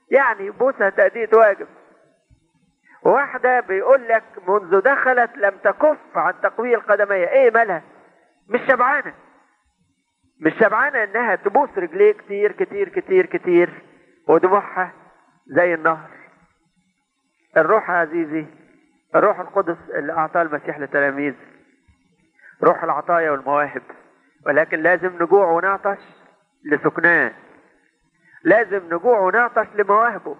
يعني بوسة تأدية واجب واحدة بيقول لك منذ دخلت لم تكف عن تقوية القدمية ايه مالها مش شبعانة مش شبعانة انها تبوس رجليه كتير كتير كتير كتير ودموعها زي النهر الروح يا عزيزي الروح القدس اللي اعطاه المسيح للتلاميذ روح العطايا والمواهب ولكن لازم نجوع ونعطش لسكناه لازم نجوع ونعطش لمواهبه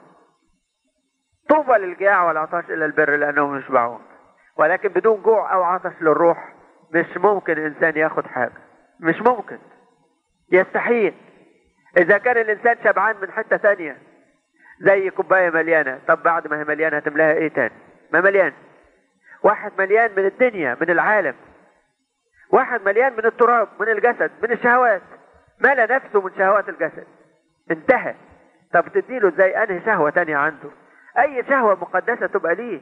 طوبى للجاع والعطش الى البر لانهم يشبعون ولكن بدون جوع او عطش للروح مش ممكن انسان ياخد حاجه مش ممكن يستحيل اذا كان الانسان شبعان من حته تانية زي كوبايه مليانه طب بعد ما هي مليانه هتملاها ايه تاني ما مليان واحد مليان من الدنيا من العالم واحد مليان من التراب من الجسد من الشهوات ملا نفسه من شهوات الجسد انتهى طب تديله زي انهي شهوه تانية عنده اي شهوه مقدسه تبقى ليه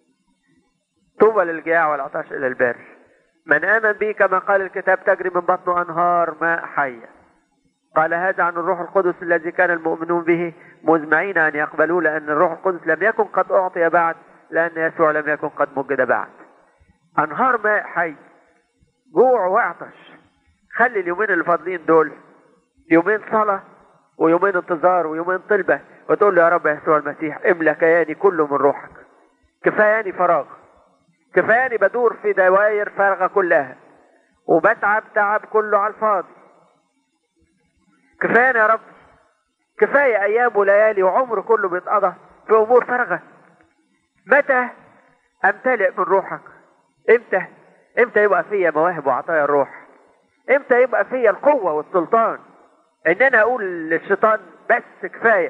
طوبى للجياع والعطش الى البر من امن بي كما قال الكتاب تجري من بطنه انهار ماء حيه قال هذا عن الروح القدس الذي كان المؤمنون به مزمعين ان يقبلوه لان الروح القدس لم يكن قد اعطي بعد لان يسوع لم يكن قد مجد بعد انهار ماء حي جوع وعطش خلي اليومين اللي فاضلين دول يومين صلاه ويومين انتظار ويومين طلبه وتقول له يا رب يسوع المسيح املا كياني كله من روحك كفاياني فراغ كفاياني بدور في دوائر فارغه كلها وبتعب تعب كله على الفاضي كفاياني يا رب كفايه ايام وليالي وعمر كله بيتقضى في امور فارغه متى امتلئ من روحك امتى امتى يبقى فيا مواهب وعطايا الروح امتى يبقى فيا القوه والسلطان ان انا اقول للشيطان بس كفايه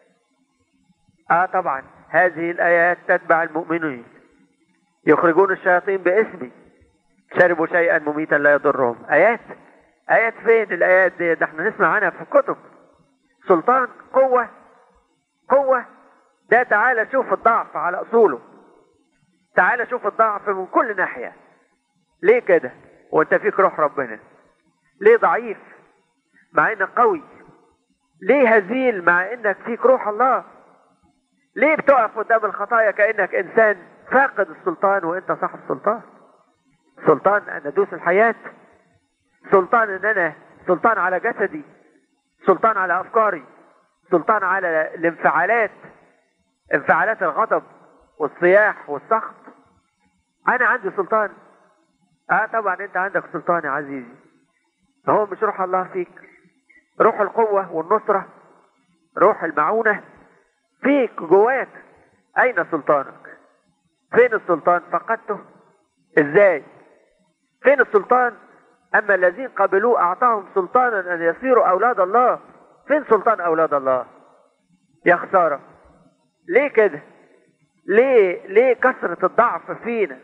اه طبعا هذه الايات تتبع المؤمنين يخرجون الشياطين باسمي شربوا شيئا مميتا لا يضرهم ايات ايات فين الايات دي ده احنا نسمع عنها في الكتب سلطان قوه قوه ده تعالى شوف الضعف على اصوله تعالى شوف الضعف من كل ناحيه ليه كده وانت فيك روح ربنا ليه ضعيف مع انك قوي ليه هزيل مع انك فيك روح الله ليه بتقف قدام الخطايا كانك انسان فاقد السلطان وانت صاحب السلطان سلطان ان ادوس الحياه سلطان ان انا سلطان على جسدي سلطان على افكاري سلطان على الانفعالات انفعالات الغضب والصياح والسخط انا عندي سلطان اه طبعا انت عندك سلطان يا عزيزي ما هو مش روح الله فيك روح القوة والنصرة روح المعونة فيك جواك أين سلطانك فين السلطان فقدته ازاي فين السلطان أما الذين قبلوه أعطاهم سلطانا أن يصيروا أولاد الله فين سلطان أولاد الله يا خسارة ليه كده ليه ليه كثرة الضعف فينا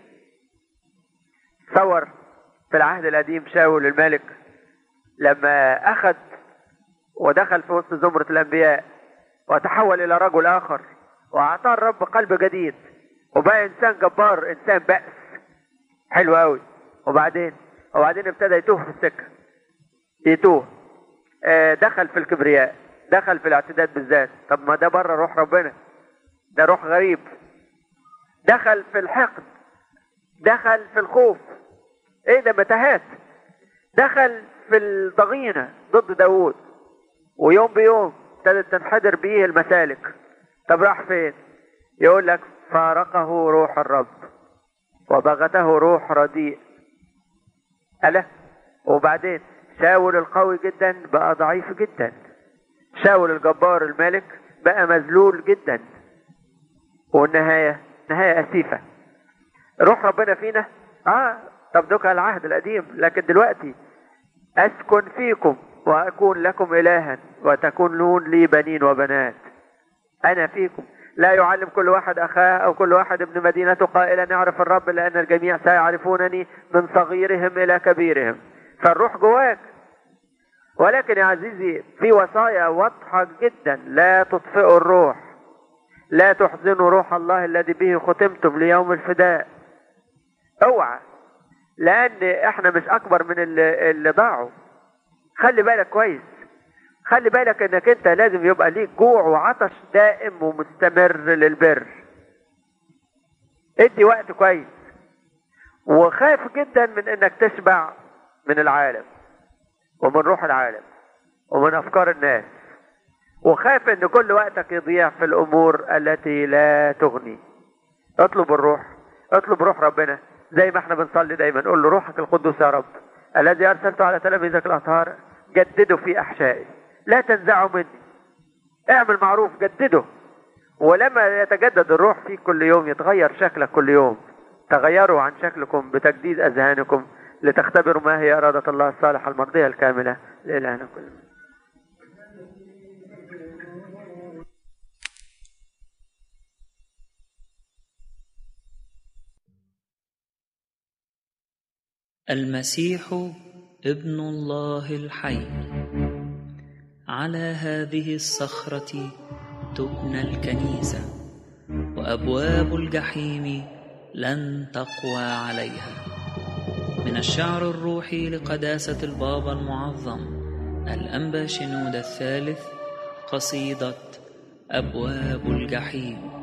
تصور في العهد القديم شاول الملك لما أخذ ودخل في وسط زمرة الأنبياء وتحول إلى رجل آخر وأعطاه الرب قلب جديد وبقى إنسان جبار إنسان بأس حلو أوي وبعدين وبعدين ابتدى يتوه في السكة يتوه آه دخل في الكبرياء دخل في الاعتداد بالذات طب ما ده بره روح ربنا ده روح غريب دخل في الحقد دخل في الخوف ايه ده متاهات دخل في الضغينة ضد داوود ويوم بيوم ابتدت تنحدر بيه المسالك طب راح فين يقول لك فارقه روح الرب وبغته روح رديء ألا وبعدين شاول القوي جدا بقى ضعيف جدا شاول الجبار الملك بقى مذلول جدا والنهاية نهاية أسيفة روح ربنا فينا اه طب دوك العهد القديم لكن دلوقتي أسكن فيكم وأكون لكم إلها وتكونون لي بنين وبنات أنا فيكم لا يعلم كل واحد أخاه أو كل واحد ابن مدينته قائلا نعرف الرب لأن الجميع سيعرفونني من صغيرهم إلى كبيرهم فالروح جواك ولكن يا عزيزي في وصايا واضحة جدا لا تطفئوا الروح لا تحزنوا روح الله الذي به ختمتم ليوم الفداء اوعى لان احنا مش اكبر من اللي, اللي ضاعوا خلي بالك كويس خلي بالك انك انت لازم يبقى ليك جوع وعطش دائم ومستمر للبر ادي وقت كويس وخايف جدا من انك تشبع من العالم ومن روح العالم ومن افكار الناس وخايف ان كل وقتك يضيع في الامور التي لا تغني اطلب الروح اطلب روح ربنا زي ما احنا بنصلي دايما قول له روحك القدوس يا رب الذي ارسلته على تلاميذك الاطهار جدده في احشائي لا تنزعه مني اعمل معروف جدده ولما يتجدد الروح فيك كل يوم يتغير شكلك كل يوم تغيروا عن شكلكم بتجديد اذهانكم لتختبروا ما هي اراده الله الصالحه المرضيه الكامله لالهنا كلنا المسيح ابن الله الحي على هذه الصخرة تبنى الكنيسة وأبواب الجحيم لن تقوى عليها من الشعر الروحي لقداسة البابا المعظم الأنبا شنود الثالث قصيدة أبواب الجحيم